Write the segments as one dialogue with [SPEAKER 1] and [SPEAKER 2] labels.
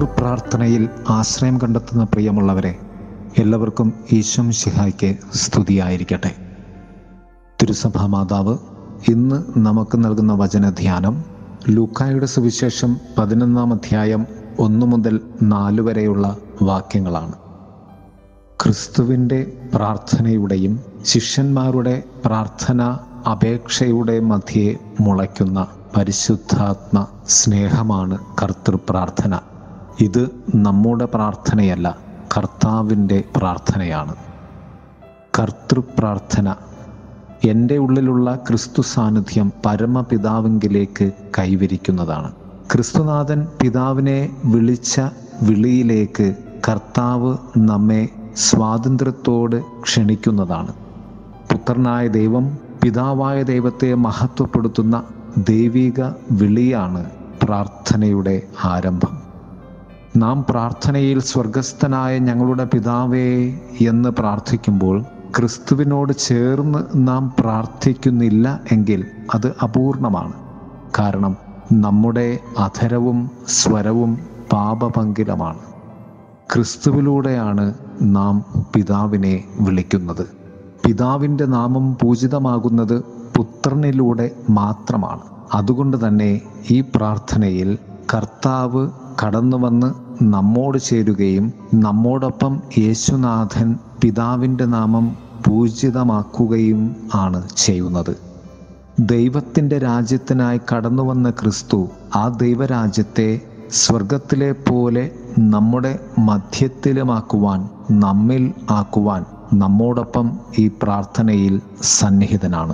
[SPEAKER 1] കർത്തൃപ്രാർത്ഥനയിൽ ആശ്രയം കണ്ടെത്തുന്ന പ്രിയമുള്ളവരെ എല്ലാവർക്കും ഈശ്വം ശിഹായ്ക്ക് സ്തുതിയായിരിക്കട്ടെ തിരുസഭാ മാതാവ് ഇന്ന് നമുക്ക് നൽകുന്ന വചനധ്യാനം ലൂക്കായുടെ സുവിശേഷം പതിനൊന്നാം അധ്യായം ഒന്നു മുതൽ നാല് വരെയുള്ള വാക്യങ്ങളാണ് ക്രിസ്തുവിൻ്റെ പ്രാർത്ഥനയുടെയും ശിഷ്യന്മാരുടെ പ്രാർത്ഥന അപേക്ഷയുടെ മധ്യേ മുളയ്ക്കുന്ന പരിശുദ്ധാത്മ സ്നേഹമാണ് കർത്തൃപ്രാർത്ഥന ഇത് നമ്മുടെ പ്രാർത്ഥനയല്ല കർത്താവിൻ്റെ പ്രാർത്ഥനയാണ് കർത്തൃപ്രാർത്ഥന എൻ്റെ ഉള്ളിലുള്ള ക്രിസ്തു സാന്നിധ്യം പരമപിതാവിങ്കിലേക്ക് കൈവരിക്കുന്നതാണ് ക്രിസ്തുനാഥൻ പിതാവിനെ വിളിച്ച വിളിയിലേക്ക് കർത്താവ് നമ്മെ സ്വാതന്ത്ര്യത്തോട് ക്ഷണിക്കുന്നതാണ് പുത്രനായ ദൈവം പിതാവായ ദൈവത്തെ മഹത്വപ്പെടുത്തുന്ന ദൈവിക വിളിയാണ് പ്രാർത്ഥനയുടെ ആരംഭം നാം പ്രാർത്ഥനയിൽ സ്വർഗസ്ഥനായ ഞങ്ങളുടെ പിതാവേ എന്ന് പ്രാർത്ഥിക്കുമ്പോൾ ക്രിസ്തുവിനോട് ചേർന്ന് നാം പ്രാർത്ഥിക്കുന്നില്ല എങ്കിൽ അത് അപൂർണമാണ് കാരണം നമ്മുടെ അധരവും സ്വരവും പാപപങ്കിലമാണ് ക്രിസ്തുവിലൂടെയാണ് നാം പിതാവിനെ വിളിക്കുന്നത് പിതാവിൻ്റെ നാമം പൂജിതമാകുന്നത് പുത്രനിലൂടെ മാത്രമാണ് അതുകൊണ്ട് തന്നെ ഈ പ്രാർത്ഥനയിൽ കർത്താവ് കടന്നു വന്ന് നമ്മോട് ചേരുകയും നമ്മോടൊപ്പം യേശുനാഥൻ പിതാവിൻ്റെ നാമം പൂജിതമാക്കുകയും ആണ് ചെയ്യുന്നത് ദൈവത്തിൻ്റെ രാജ്യത്തിനായി കടന്നു വന്ന ക്രിസ്തു ആ ദൈവരാജ്യത്തെ സ്വർഗത്തിലെ പോലെ നമ്മുടെ മധ്യത്തിലുമാക്കുവാൻ നമ്മിൽ ആക്കുവാൻ നമ്മോടൊപ്പം ഈ പ്രാർത്ഥനയിൽ സന്നിഹിതനാണ്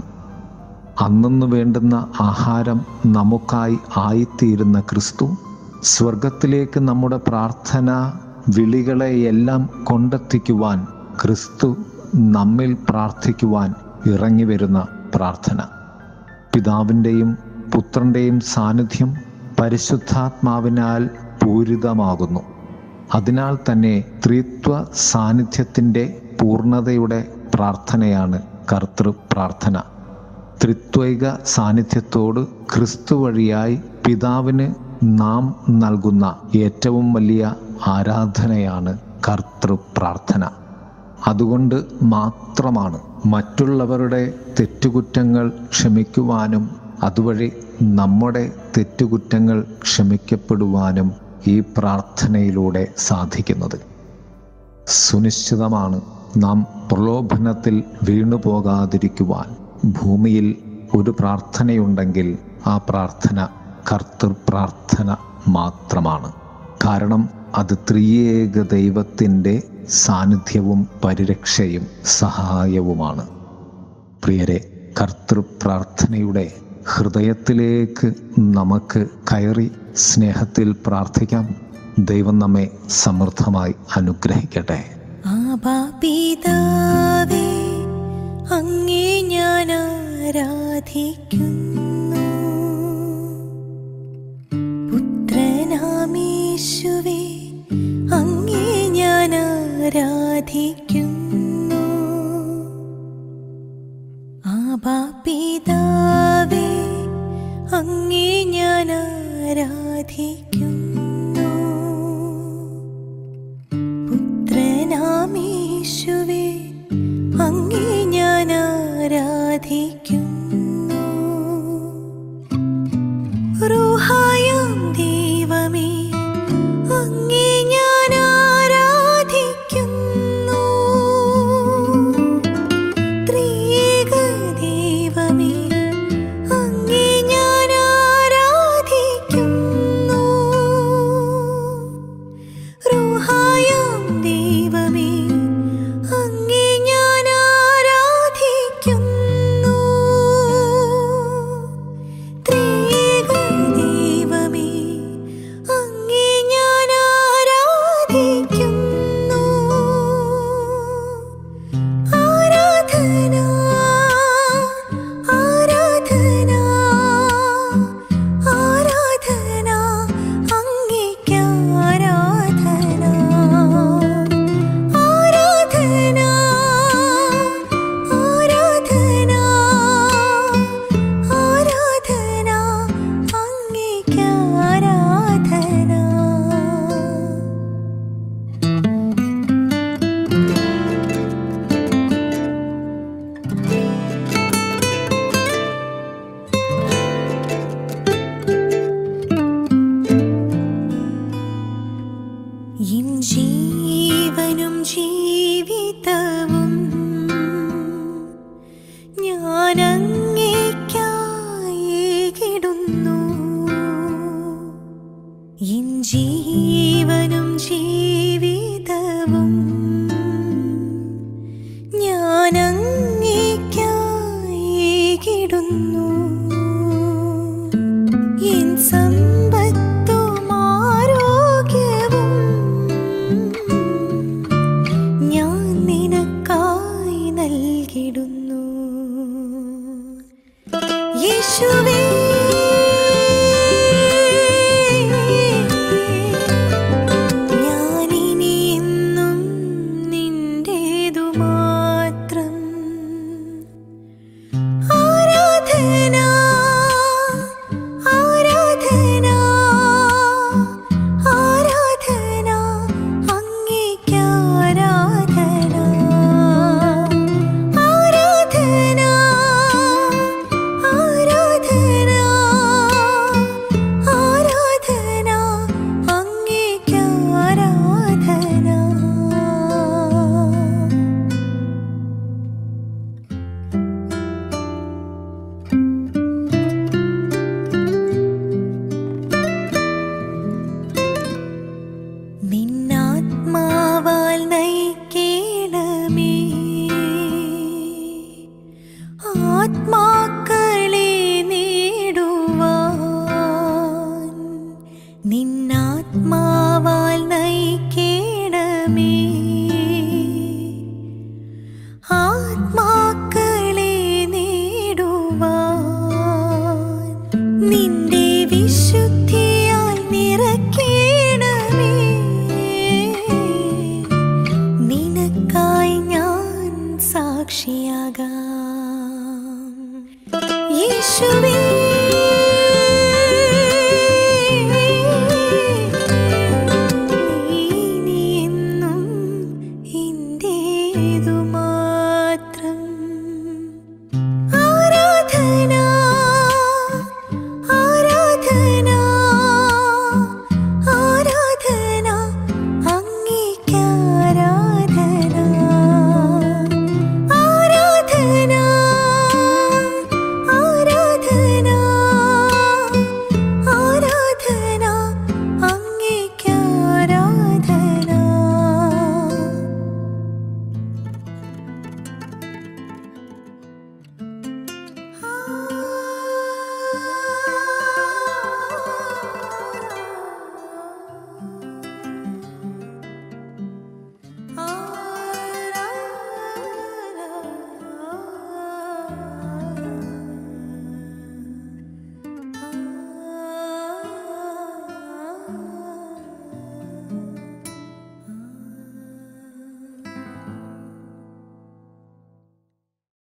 [SPEAKER 1] അന്നു വേണ്ടുന്ന ആഹാരം നമുക്കായി ആയിത്തീരുന്ന ക്രിസ്തു സ്വർഗത്തിലേക്ക് നമ്മുടെ പ്രാർത്ഥന വിളികളെയെല്ലാം കൊണ്ടെത്തിക്കുവാൻ ക്രിസ്തു നമ്മിൽ പ്രാർത്ഥിക്കുവാൻ ഇറങ്ങി വരുന്ന പ്രാർത്ഥന പിതാവിൻ്റെയും പുത്രൻ്റെയും സാന്നിധ്യം പരിശുദ്ധാത്മാവിനാൽ പൂരിതമാകുന്നു അതിനാൽ തന്നെ ത്രിത്വ സാന്നിധ്യത്തിൻ്റെ പൂർണ്ണതയുടെ പ്രാർത്ഥനയാണ് കർത്തൃ പ്രാർത്ഥന ത്രിത്വൈക സാന്നിധ്യത്തോട് ക്രിസ്തു വഴിയായി പിതാവിന് നാം നൽകുന്ന ഏറ്റവും വലിയ ആരാധനയാണ് കർത്തൃ പ്രാർത്ഥന അതുകൊണ്ട് മാത്രമാണ് മറ്റുള്ളവരുടെ തെറ്റുകുറ്റങ്ങൾ ക്ഷമിക്കുവാനും അതുവഴി നമ്മുടെ തെറ്റുകുറ്റങ്ങൾ ക്ഷമിക്കപ്പെടുവാനും ഈ പ്രാർത്ഥനയിലൂടെ സാധിക്കുന്നത് സുനിശ്ചിതമാണ് നാം പ്രലോഭനത്തിൽ വീണുപോകാതിരിക്കുവാൻ ഭൂമിയിൽ ഒരു പ്രാർത്ഥനയുണ്ടെങ്കിൽ ആ പ്രാർത്ഥന കർത്തൃ പ്രാർത്ഥന മാത്രമാണ് കാരണം അത് ത്രിയേക ദൈവത്തിൻ്റെ സാന്നിധ്യവും പരിരക്ഷയും സഹായവുമാണ് പ്രിയരെ കർത്തൃ പ്രാർത്ഥനയുടെ ഹൃദയത്തിലേക്ക് നമുക്ക് കയറി സ്നേഹത്തിൽ പ്രാർത്ഥിക്കാം ദൈവം നമ്മെ സമൃദ്ധമായി അനുഗ്രഹിക്കട്ടെ
[SPEAKER 2] ആബാ പിതാവേ അങ്ങേ ഞാൻ ആരാധിക്കുന്നു പുത്രനാമീശുവേ അങ്ങേ ഞാൻ ആരാധിക്കുന്നു ആബാ പിതാവേ അങ്ങേ ഞാൻ ആരാധിക്കുന്നു പുത്രനാമീശുവേ അങ്ങേ ഞാൻ ആരാധിക്കുന്നു റൂഹായം ദൈവമേ അങ്ങേ ഞാൻ ആരാധിക്കുന്നു ത്രിയേക ദൈവമേ അങ്ങേ ഞാൻ ആരാധിക്കുന്നു റൂഹായം ദൈവമേ അങ്ങേ ഞാൻ ആരാധിക്കുന്നു തേടുന്നു യേശുവേ ഞാനിനി എന്നും നിന്റേതു മാത്രം ആരാധന ആരാധന ആരാധന അങ്ങേക്ക് ആരാധന ആരാധന ആരാധന ആരാധന അങ്ങേക്ക് ആരാധന നിന്നാത്മാവാൽ നയിക്കേണമേ ആത്മാക്കളെ നേടുവാൻ നിന്നാത്മാവാൽ നയിക്കേണമേ ആത്മാക്കളെ നേടുവാൻ നിന്റെ വിശുദ്ധിയാൽ നിറക്കേണമേ നിനക്കായി ഞാൻ സാക്ഷിയാകാം യേശുവേ